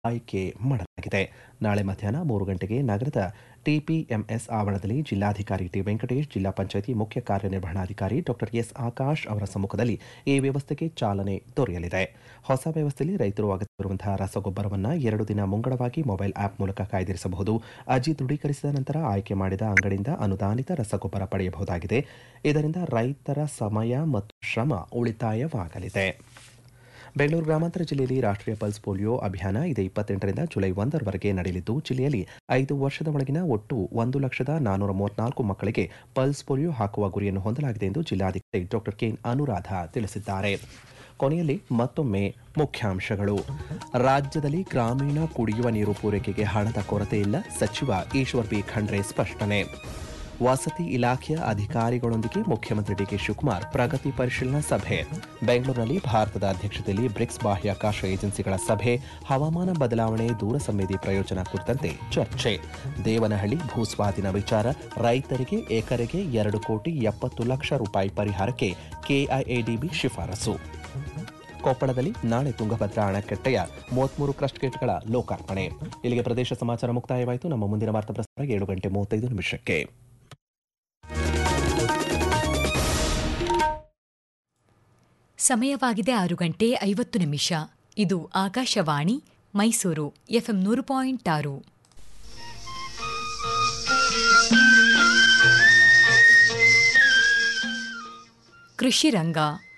ಆಯ್ಕೆ ಮಾಡಲಾಗಿದೆ ನಾಳೆ ಮಧ್ಯಾಹ್ನ ಮೂರು ಗಂಟೆಗೆ ನಗರದ ಟಿಪಿಎಂಎಸ್ ಆವರಣದಲ್ಲಿ ಜಿಲ್ಲಾಧಿಕಾರಿ ಟಿ ವೆಂಕಟೇಶ್ ಜಿಲ್ಲಾ ಪಂಚಾಯತಿ ಮುಖ್ಯ ಕಾರ್ಯನಿರ್ವಹಣಾಧಿಕಾರಿ ಡಾಕ್ಟರ್ ಎಸ್ ಆಕಾಶ್ ಅವರ ಸಮ್ಮುಖದಲ್ಲಿ ಈ ವ್ಯವಸ್ಥೆಗೆ ಚಾಲನೆ ದೊರೆಯಲಿದೆ ಹೊಸ ವ್ಯವಸ್ಥೆಯಲ್ಲಿ ರೈತರು ಅಗತ್ಯವಿರುವಂತಹ ರಸಗೊಬ್ಬರವನ್ನು ಎರಡು ದಿನ ಮುಂಗಡವಾಗಿ ಮೊಬೈಲ್ ಆಪ್ ಮೂಲಕ ಕಾಯ್ದಿರಿಸಬಹುದು ಅರ್ಜಿ ದೃಢೀಕರಿಸಿದ ನಂತರ ಆಯ್ಕೆ ಮಾಡಿದ ಅಂಗಡಿಯಿಂದ ಅನುದಾನಿತ ರಸಗೊಬ್ಬರ ಪಡೆಯಬಹುದಾಗಿದೆ ಇದರಿಂದ ರೈತರ ಸಮಯ ಮತ್ತು ಶ್ರಮ ಉಳಿತಾಯವಾಗಲಿದೆ ಬೆಂಗಳೂರು ಗ್ರಾಮಾಂತರ ಜಿಲ್ಲೆಯಲ್ಲಿ ರಾಷ್ಟ್ರೀಯ ಪಲ್ಸ್ ಪೋಲಿಯೋ ಅಭಿಯಾನ ಇದೇ ಇಪ್ಪತ್ತೆಂಟರಿಂದ ಜುಲೈ ಒಂದರವರೆಗೆ ನಡೆಯಲಿದ್ದು ಜಿಲ್ಲೆಯಲ್ಲಿ ಐದು ವರ್ಷದ ಒಳಗಿನ ಒಟ್ಟು ಒಂದು ಲಕ್ಷದ ನಾನ್ನೂರ ಮೂವತ್ನಾಲ್ಕು ಮಕ್ಕಳಿಗೆ ಪಲ್ಸ್ ಪೋಲಿಯೋ ಹಾಕುವ ಗುರಿಯನ್ನು ಹೊಂದಲಾಗಿದೆ ಎಂದು ಜಿಲ್ಲಾಧಿಕಾರಿ ಡಾಕ್ಟರ್ ಕೆಎನ್ ಅನುರಾಧ ತಿಳಿಸಿದ್ದಾರೆ ಕೊನೆಯಲ್ಲಿ ಮತ್ತೊಮ್ಮೆ ಮುಖ್ಯಾಂಶಗಳು ರಾಜ್ಯದಲ್ಲಿ ಗ್ರಾಮೀಣ ಕುಡಿಯುವ ನೀರು ಪೂರೈಕೆಗೆ ಹಣದ ಕೊರತೆ ಇಲ್ಲ ಸಚಿವ ಈಶ್ವರ್ ಬಿ ಖಂಡ್ರೆ ಸ್ಪಷ್ಟನೆ ವಸತಿ ಇಲಾಖೆಯ ಅಧಿಕಾರಿಗಳೊಂದಿಗೆ ಮುಖ್ಯಮಂತ್ರಿ ಡಿಕೆ ಶಿವಕುಮಾರ್ ಪ್ರಗತಿ ಪರಿಶೀಲನಾ ಸಭೆ ಬೆಂಗಳೂರಿನಲ್ಲಿ ಭಾರತದ ಅಧ್ಯಕ್ಷತೆಯಲ್ಲಿ ಬ್ರಿಕ್ಸ್ ಬಾಹ್ಯಾಕಾಶ ಏಜೆನ್ಸಿಗಳ ಸಭೆ ಹವಾಮಾನ ಬದಲಾವಣೆ ದೂರ ಸಂವೇದಿ ಪ್ರಯೋಜನ ಕುರಿತಂತೆ ಚರ್ಚೆ ದೇವನಹಳ್ಳಿ ಭೂಸ್ವಾಧೀನ ವಿಚಾರ ರೈತರಿಗೆ ಎಕರೆಗೆ ಎರಡು ಕೋಟಿ ಎಪ್ಪತ್ತು ಲಕ್ಷ ರೂಪಾಯಿ ಪರಿಹಾರಕ್ಕೆ ಕೆಐಎಡಿಬಿ ಶಿಫಾರಸು ಕೊಪ್ಪಳದಲ್ಲಿ ನಾಳೆ ತುಂಗಭದ್ರಾ ಅಣೆಕಟ್ಟೆಯ ಮೂವತ್ಮೂರು ಕ್ರಸ್ಟ್ ಗೇಟ್ಗಳ ಲೋಕಾರ್ಪಣೆ ಇಲ್ಲಿಗೆ ಪ್ರದೇಶ ಸಮಾಚಾರ ಮುಕ್ತಾಯವಾಯಿತು ನಮ್ಮ ಮುಂದಿನ ವಾರ್ತಾ ಪ್ರಸಾರ ಏಳು ಗಂಟೆ ಮೂವತ್ತೈದು ನಿಮಿಷಕ್ಕೆ ಸಮಯವಾಗಿದೆ ಆರು ಗಂಟೆ ಐವತ್ತು ನಿಮಿಷ ಇದು ಆಕಾಶವಾಣಿ ಮೈಸೂರು ಎಫ್ಎಂ ನೂರು ಪಾಯಿಂಟ್ ಆರು ಕೃಷಿ ರಂಗ